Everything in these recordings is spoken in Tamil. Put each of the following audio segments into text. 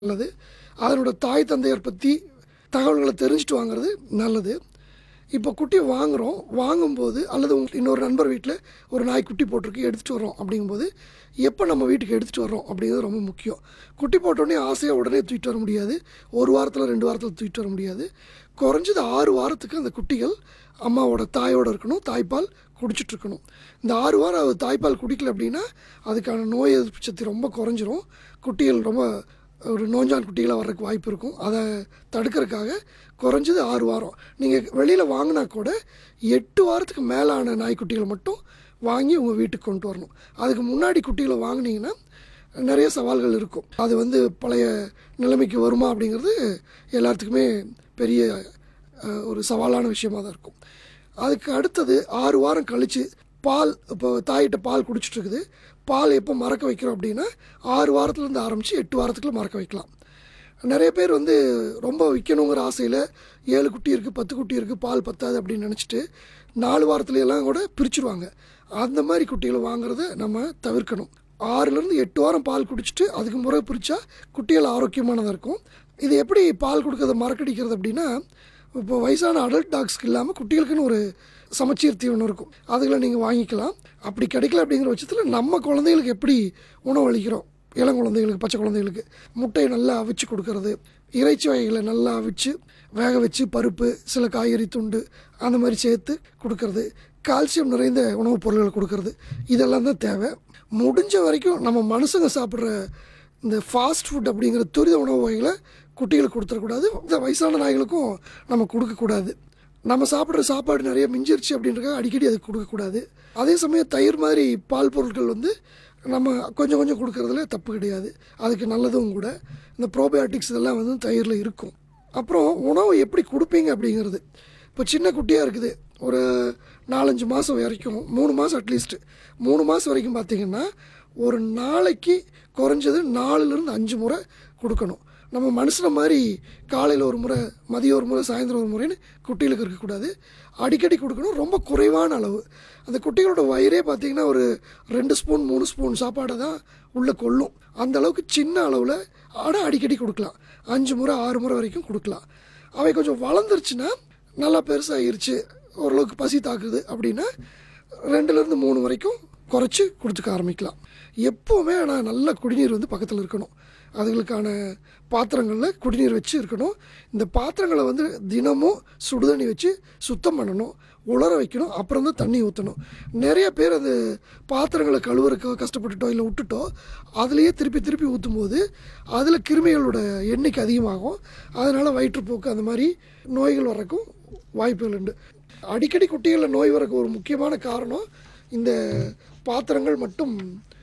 நல்லது அதனோட தாய் தந்தையர் பற்றி தகவல்களை தெரிஞ்சுட்டு வாங்குறது நல்லது இப்போ குட்டி வாங்குகிறோம் வாங்கும்போது அல்லது உங்க இன்னொரு நண்பர் வீட்டில் ஒரு நாய் குட்டி போட்டிருக்கு எடுத்துகிட்டு வரோம் அப்படிங்கும்போது எப்போ நம்ம வீட்டுக்கு எடுத்துகிட்டு வரோம் அப்படிங்கிறது ரொம்ப முக்கியம் குட்டி போட்டோடனே ஆசையாக உடனே தூக்கிட்டு வர முடியாது ஒரு வாரத்தில் ரெண்டு வாரத்தில் தூக்கிட்டு வர முடியாது குறைஞ்சது ஆறு வாரத்துக்கு அந்த குட்டிகள் அம்மாவோட தாயோட இருக்கணும் தாய்ப்பால் குடிச்சிட்டு இருக்கணும் இந்த ஆறு வாரம் அது தாய்ப்பால் குடிக்கல அப்படின்னா அதுக்கான நோய் எதிர்ப்பு சக்தி ரொம்ப குறைஞ்சிரும் குட்டிகள் ரொம்ப ஒரு நோஞ்சான் குட்டிகளாக வர்றதுக்கு வாய்ப்பு இருக்கும் அதை தடுக்கிறதுக்காக குறைஞ்சது ஆறு வாரம் நீங்கள் வெளியில் வாங்கினா கூட எட்டு வாரத்துக்கு மேலான நாய்க்குட்டிகளை மட்டும் வாங்கி உங்கள் வீட்டுக்கு கொண்டு வரணும் அதுக்கு முன்னாடி குட்டிகளை வாங்கினீங்கன்னா நிறைய சவால்கள் இருக்கும் அது வந்து பழைய நிலைமைக்கு வருமா அப்படிங்கிறது எல்லாத்துக்குமே பெரிய அஹ், ஒரு சவாலான விஷயமா தான் இருக்கும் அதுக்கு அடுத்தது ஆறு வாரம் கழித்து பால் இப்போ தாயிட்ட பால் குடிச்சிட்டு இருக்குது பால் எப்போ மறக்க வைக்கிறோம் அப்படின்னா ஆறு வாரத்துலேருந்து ஆரம்பித்து எட்டு வாரத்துக்குள்ள மறக்க வைக்கலாம் நிறைய பேர் வந்து ரொம்ப விற்கணுங்கிற ஆசையில் ஏழு குட்டி இருக்குது பத்து குட்டி இருக்குது பால் பத்தாது அப்படின்னு நினச்சிட்டு நாலு வாரத்துல எல்லாம் கூட பிரிச்சுருவாங்க அந்த மாதிரி குட்டிகளை வாங்குறத நம்ம தவிர்க்கணும் ஆறுலேருந்து எட்டு வாரம் பால் குடிச்சிட்டு அதுக்கு முறை பிரித்தா குட்டிகள் ஆரோக்கியமானதாக இருக்கும் இது எப்படி பால் கொடுக்கறத மறக்கடிக்கிறது அப்படின்னா இப்போ வயசான அடல்ட் டாக்ஸ்க்கு இல்லாமல் குட்டிகளுக்குன்னு ஒரு சமச்சீர் தீவனம் இருக்கும் அதுகளை நீங்கள் வாங்கிக்கலாம் அப்படி கிடைக்கல அப்படிங்கிற பட்சத்தில் நம்ம குழந்தைகளுக்கு எப்படி உணவு அளிக்கிறோம் இளம் குழந்தைகளுக்கு பச்சை குழந்தைகளுக்கு முட்டையை நல்லா அவிச்சு கொடுக்கறது இறைச்சி வகைகளை நல்லா அவிச்சு வேக வச்சு பருப்பு சில காய்கறி துண்டு அந்த மாதிரி சேர்த்து கொடுக்கறது கால்சியம் நிறைந்த உணவுப் பொருட்களை கொடுக்கறது இதெல்லாம் தான் தேவை முடிஞ்ச வரைக்கும் நம்ம மனுஷங்க சாப்பிட்ற இந்த ஃபாஸ்ட் ஃபுட் அப்படிங்கிற துரித உணவு வகைகளை குட்டிகளுக்கு கொடுத்துடக்கூடாது இந்த வயசான நாய்களுக்கும் நம்ம கொடுக்கக்கூடாது நம்ம சாப்பிட்ற சாப்பாடு நிறைய மிஞ்சிருச்சு அப்படின்றக்காக அடிக்கடி அதுக்கு கொடுக்கக்கூடாது அதே சமயம் தயிர் மாதிரி பால் பொருட்கள் வந்து நம்ம கொஞ்சம் கொஞ்சம் கொடுக்கறதுல தப்பு கிடையாது அதுக்கு நல்லதும் கூட இந்த ப்ரோபயோட்டிக்ஸ் இதெல்லாம் வந்து தயிரில் இருக்கும் அப்புறம் உணவு எப்படி கொடுப்பீங்க அப்படிங்கிறது இப்போ சின்ன குட்டியாக இருக்குது ஒரு நாலஞ்சு மாதம் வரைக்கும் மூணு மாதம் அட்லீஸ்ட் மூணு மாதம் வரைக்கும் பார்த்தீங்கன்னா ஒரு நாளைக்கு குறைஞ்சது நாலுலேருந்து அஞ்சு முறை கொடுக்கணும் நம்ம மனுஷனை மாதிரி காலையில் ஒரு முறை மதியம் ஒரு முறை சாயந்தரம் ஒரு முறைன்னு குட்டிகளுக்கு இருக்கக்கூடாது அடிக்கடி கொடுக்கணும் ரொம்ப குறைவான அளவு அந்த குட்டிகளோட வயிறே பார்த்தீங்கன்னா ஒரு ரெண்டு ஸ்பூன் மூணு ஸ்பூன் சாப்பாடை தான் உள்ளே கொள்ளும் அந்த அளவுக்கு சின்ன அளவில் ஆனால் அடிக்கடி கொடுக்கலாம் அஞ்சு முறை ஆறு முறை வரைக்கும் கொடுக்கலாம் அவை கொஞ்சம் வளர்ந்துருச்சுன்னா நல்லா பெருசாகிருச்சு ஓரளவுக்கு பசி தாக்குது அப்படின்னா ரெண்டுலேருந்து மூணு வரைக்கும் குறைச்சி கொடுத்துக்க ஆரம்பிக்கலாம் எப்போவுமே ஆனால் நல்ல குடிநீர் வந்து பக்கத்தில் இருக்கணும் அதுகளுக்கான பாத்திரங்களில் குடிநீர் வச்சு இருக்கணும் இந்த பாத்திரங்களை வந்து தினமும் சுடுதண்ணி வச்சு சுத்தம் பண்ணணும் உலர வைக்கணும் அப்புறம் தான் தண்ணி ஊற்றணும் நிறைய பேர் அந்த பாத்திரங்களை கழுவுறக்கோ கஷ்டப்பட்டுட்டோ இல்லை விட்டுட்டோ அதுலேயே திருப்பி திருப்பி ஊற்றும் போது அதில் கிருமிகளோட எண்ணிக்கை அதிகமாகும் அதனால் வயிற்றுப்போக்கு அந்த மாதிரி நோய்கள் வரக்கும் வாய்ப்புகள் உண்டு அடிக்கடி குட்டிகளில் நோய் வரக்கு ஒரு முக்கியமான காரணம் இந்த பாத்திரங்கள் மட்டும்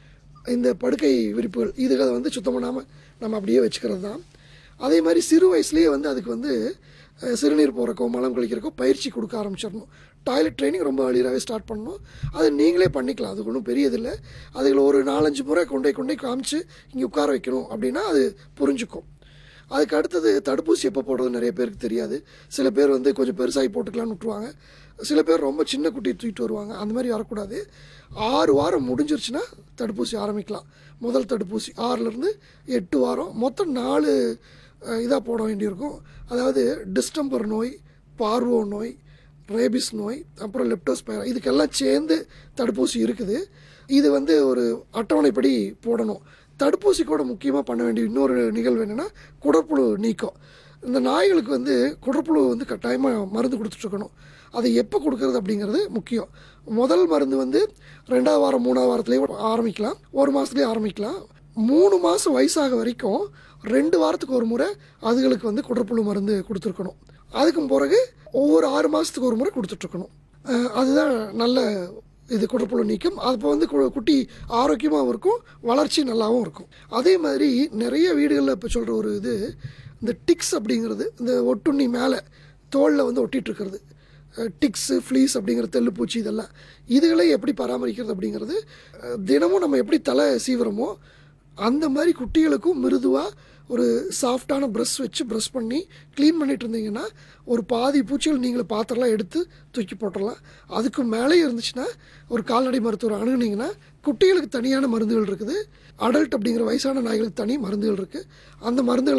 இந்த படுக்கை விரிப்புகள் இதுகளை வந்து சுத்தம் பண்ணாமல் நம்ம அப்படியே வச்சுக்கிறது தான் அதே மாதிரி சிறு வயசுலேயே வந்து அதுக்கு வந்து அஹ், சிறுநீர் போகிறக்கோ மலம் கழிக்கிறக்கோ பயிற்சி கொடுக்க ஆரம்பிச்சிடணும் டாய்லெட் ட்ரைனிங் ரொம்ப அழியராகவே ஸ்டார்ட் பண்ணணும் அது நீங்களே பண்ணிக்கலாம் அது ஒன்றும் பெரியதில்லை அதுகளை ஒரு நாலஞ்சு முறை கொண்டே கொண்டே காமிச்சு இங்கே உட்கார வைக்கணும் அப்படின்னா அது புரிஞ்சுக்கும் அதுக்கு அடுத்தது தடுப்பூசி எப்போ போடுறது நிறைய பேருக்கு தெரியாது சில பேர் வந்து கொஞ்சம் பெருசாகி போட்டுக்கலாம்னு விட்ருவாங்க சில பேர் ரொம்ப சின்ன குட்டி தூக்கிட்டு வருவாங்க அந்த மாதிரி வரக்கூடாது ஆறு வாரம் முடிஞ்சிருச்சுன்னா தடுப்பூசி ஆரம்பிக்கலாம் முதல் தடுப்பூசி ஆறுலேருந்து எட்டு வாரம் மொத்தம் நாலு இதாக போட வேண்டியிருக்கும் அதாவது டிஸ்டம்பர் நோய் பார்வோ நோய் ரேபிஸ் நோய் அப்புறம் லெப்டோஸ்பைரா இதுக்கெல்லாம் சேர்ந்து தடுப்பூசி இருக்குது இது வந்து ஒரு அட்டவணைப்படி போடணும் தடுப்பூசி கூட முக்கியமாக பண்ண வேண்டிய இன்னொரு நிகழ்வு என்னென்னா குடற்புழு நீக்கம் இந்த நாய்களுக்கு வந்து குடற்புழு வந்து கட்டாயமாக மருந்து கொடுத்துட்ருக்கணும் அதை எப்போ கொடுக்கறது அப்படிங்கிறது முக்கியம் முதல் மருந்து வந்து ரெண்டாவது வாரம் மூணாவது வாரத்துலேயே ஆரம்பிக்கலாம் ஒரு மாதத்துலேயே ஆரம்பிக்கலாம் மூணு மாதம் வயசாக வரைக்கும் ரெண்டு வாரத்துக்கு ஒரு முறை அதுகளுக்கு வந்து குடற்புழு மருந்து கொடுத்துருக்கணும் அதுக்கு பிறகு ஒவ்வொரு ஆறு மாதத்துக்கு ஒரு முறை கொடுத்துட்ருக்கணும் அஹ் அதுதான் நல்ல இது குடற்புழு நீக்கம் அப்போ வந்து கு- குட்டி ஆரோக்கியமாகவும் இருக்கும் வளர்ச்சி நல்லாவும் இருக்கும் அதே மாதிரி நிறைய வீடுகளில் இப்போ சொல்கிற ஒரு இது இந்த டிக்ஸ் அப்படிங்கிறது இந்த ஒட்டுண்ணி மேலே தோலில் வந்து ஒட்டிட்டு இருக்கிறது டிக்ஸு ஃப்ளீஸ் அப்படிங்கிற தெள்ளுப்பூச்சி இதெல்லாம் இதுகளை எப்படி பராமரிக்கிறது அப்படிங்கிறது அஹ், தினமும் நம்ம எப்படி தலை சீவுறோமோ அந்த மாதிரி குட்டிகளுக்கும் மிருதுவாக ஒரு சாஃப்டான ப்ரஷ் வச்சு ப்ரஷ் பண்ணி க்ளீன் பண்ணிட்டு இருந்தீங்கன்னா ஒரு பாதி பூச்சிகள் நீங்களே பாத்திரலாம் எடுத்து தூக்கி போட்டுடலாம் அதுக்கு மேலே இருந்துச்சுன்னா ஒரு கால்நடை மருத்துவர் அணுகுனீங்கன்னா குட்டிகளுக்கு தனியான மருந்துகள் இருக்குது அடல்ட் அப்படிங்கிற வயசான நாய்களுக்கு தனி மருந்துகள் இருக்குது அந்த மருந்துகளை